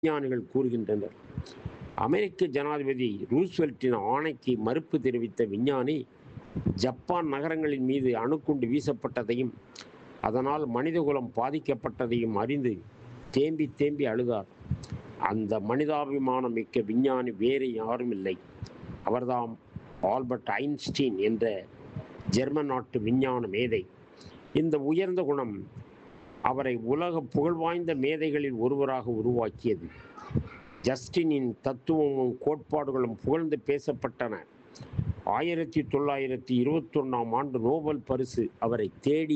விஞ்ஞானிகள் கூறுகின்றனர் அமெரிக்க ஜனாதிபதி ரூஸ்வெல்ட்டின் ஆணைக்கு மறுப்பு தெரிவித்த விஞ்ஞானி ஜப்பான் நகரங்களின் மீது அணுக்குண்டு வீசப்பட்டதையும் அதனால் மனிதகுலம் பாதிக்கப்பட்டதையும் அறிந்து தேம்பி தேம்பி அழுதார் அந்த மனிதாபிமானம் மிக்க விஞ்ஞானி வேறு யாரும் இல்லை அவர்தாம் ஆல்பர்ட் ஐன்ஸ்டீன் என்ற ஜெர்மன் நாட்டு விஞ்ஞான மேதை இந்த உயர்ந்த குணம் அவரை உலக புகழ்வாய்ந்த மேதைகளில் ஒருவராக உருவாக்கியது ஜஸ்டினின் தத்துவமும் கோட்பாடுகளும் புகழ்ந்து பேசப்பட்டன ஆயிரத்தி தொள்ளாயிரத்தி இருபத்தொன்னாம் ஆண்டு நோபல் பரிசு அவரை தேடி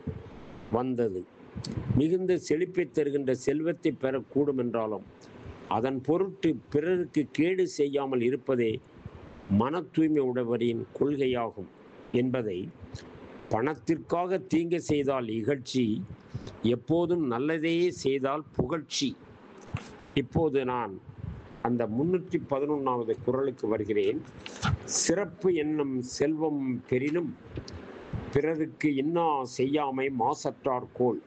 வந்தது மிகுந்த செழிப்பை தருகின்ற செல்வத்தை பெறக்கூடும் என்றாலும் அதன் பொருட்டு பிறருக்கு கேடு செய்யாமல் இருப்பதே மன தூய்மை உடையவரின் கொள்கையாகும் என்பதை பணத்திற்காக தீங்கு செய்தால் இகழ்ச்சி எப்போதும் நல்லதையே செய்தால் புகழ்ச்சி இப்போது நான் அந்த முன்னூற்றி பதினொன்றாவது குரலுக்கு வருகிறேன் சிறப்பு என்னும் செல்வம் பெரினும் பிறருக்கு இன்னா செய்யாமை மாசற்றார் கோல்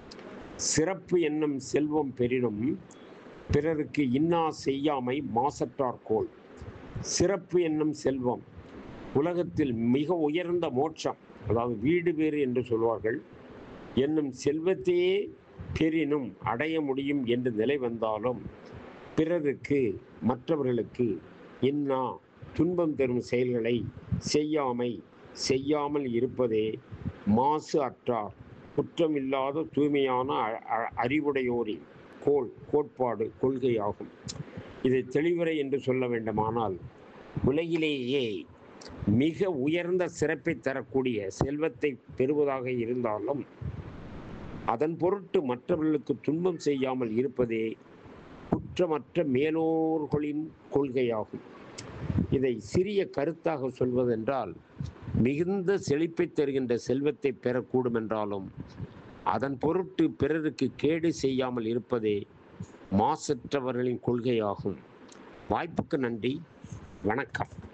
சிறப்பு என்னும் செல்வம் பெரினும் பிறருக்கு இன்னா செய்யாமை மாசற்றார் கோல் சிறப்பு என்னும் செல்வம் உலகத்தில் மிக உயர்ந்த மோட்சம் அதாவது வீடு பேறு என்று சொல்வார்கள் என்னும் செல்வத்தையே பெரினும் அடைய முடியும் என்று நிலை வந்தாலும் பிறருக்கு மற்றவர்களுக்கு இன்னா துன்பம் தரும் செயல்களை செய்யாமை செய்யாமல் இருப்பதே மாசு அற்றார் குற்றமில்லாத தூய்மையான அ- அ- அறிவுடையோரின் கோள் கோட்பாடு கொள்கையாகும் இது தெளிவுரை என்று சொல்ல வேண்டுமானால் உலகிலேயே மிக உயர்ந்த சிறப்பை தரக்கூடிய செல்வத்தை பெறுவதாக இருந்தாலும் அதன் பொருட்டு மற்றவர்களுக்கு துன்பம் செய்யாமல் இருப்பதே குற்றமற்ற மேலோர்களின் கொள்கையாகும் இதை சிறிய கருத்தாக சொல்வதென்றால் மிகுந்த செழிப்பை தருகின்ற செல்வத்தை பெறக்கூடும் என்றாலும் அதன் பொருட்டு பிறருக்கு கேடு செய்யாமல் இருப்பதே மாசற்றவர்களின் கொள்கையாகும் வாய்ப்புக்கு நன்றி வணக்கம்